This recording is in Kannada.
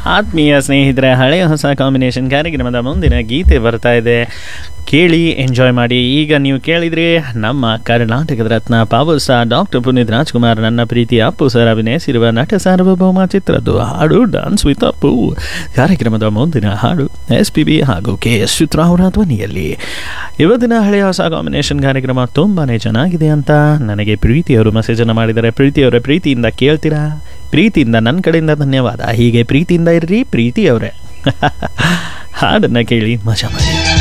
ಆತ್ಮೀಯ ಸ್ನೇಹಿತರೆ ಹಳೆಯ ಹೊಸ ಕಾಂಬಿನೇಷನ್ ಕಾರ್ಯಕ್ರಮದ ಮುಂದಿನ ಗೀತೆ ಬರ್ತಾ ಇದೆ ಕೇಳಿ ಎಂಜಾಯ್ ಮಾಡಿ ಈಗ ನೀವು ಕೇಳಿದ್ರಿ ನಮ್ಮ ಕರ್ನಾಟಕದ Ratna power star doctor Puneeth Rajkumar ನನ್ನ ಪ್ರೀತಿ ಅಪ್ಪು ಸರ್ ಅಭಿನಯಿಸಿರುವ ನಟ ಸಾರ್ವಭೌಮ ಚಿತ್ರದ್ದು ಹಾಡು ಡಾನ್ಸ್ ವಿತ್ ಅಪ್ಪು ಕಾರ್ಯಕ್ರಮದ ಮುಂದಿನ ಹಾಡು ಎಸ್ ಪಿ ಬಿ ಹಾಗೂ ಕೆ ಎಸ್ ಚಿತ್ರ ಅವರ ಧ್ವನಿಯಲ್ಲಿ ಇವತ್ತಿನ ಹಳೆಯ ಹೊಸ ಕಾಂಬಿನೇಷನ್ ಕಾರ್ಯಕ್ರಮ ತುಂಬಾನೇ ಚೆನ್ನಾಗಿದೆ ಅಂತ ನನಗೆ ಪ್ರೀತಿಯವರು ಮೆಸೇಜನ್ನು ಮಾಡಿದ್ದಾರೆ ಪ್ರೀತಿಯವರ ಪ್ರೀತಿಯಿಂದ ಕೇಳ್ತೀರಾ ಪ್ರೀತಿಯಿಂದ ನನ್ನ ಕಡೆಯಿಂದ ಧನ್ಯವಾದ ಹೀಗೆ ಪ್ರೀತಿಯಿಂದ ಇರ್ರಿ ಪ್ರೀತಿಯವರೇ ಹಾಡನ್ನು ಕೇಳಿ ಮಜಾ ಮಾಡಿ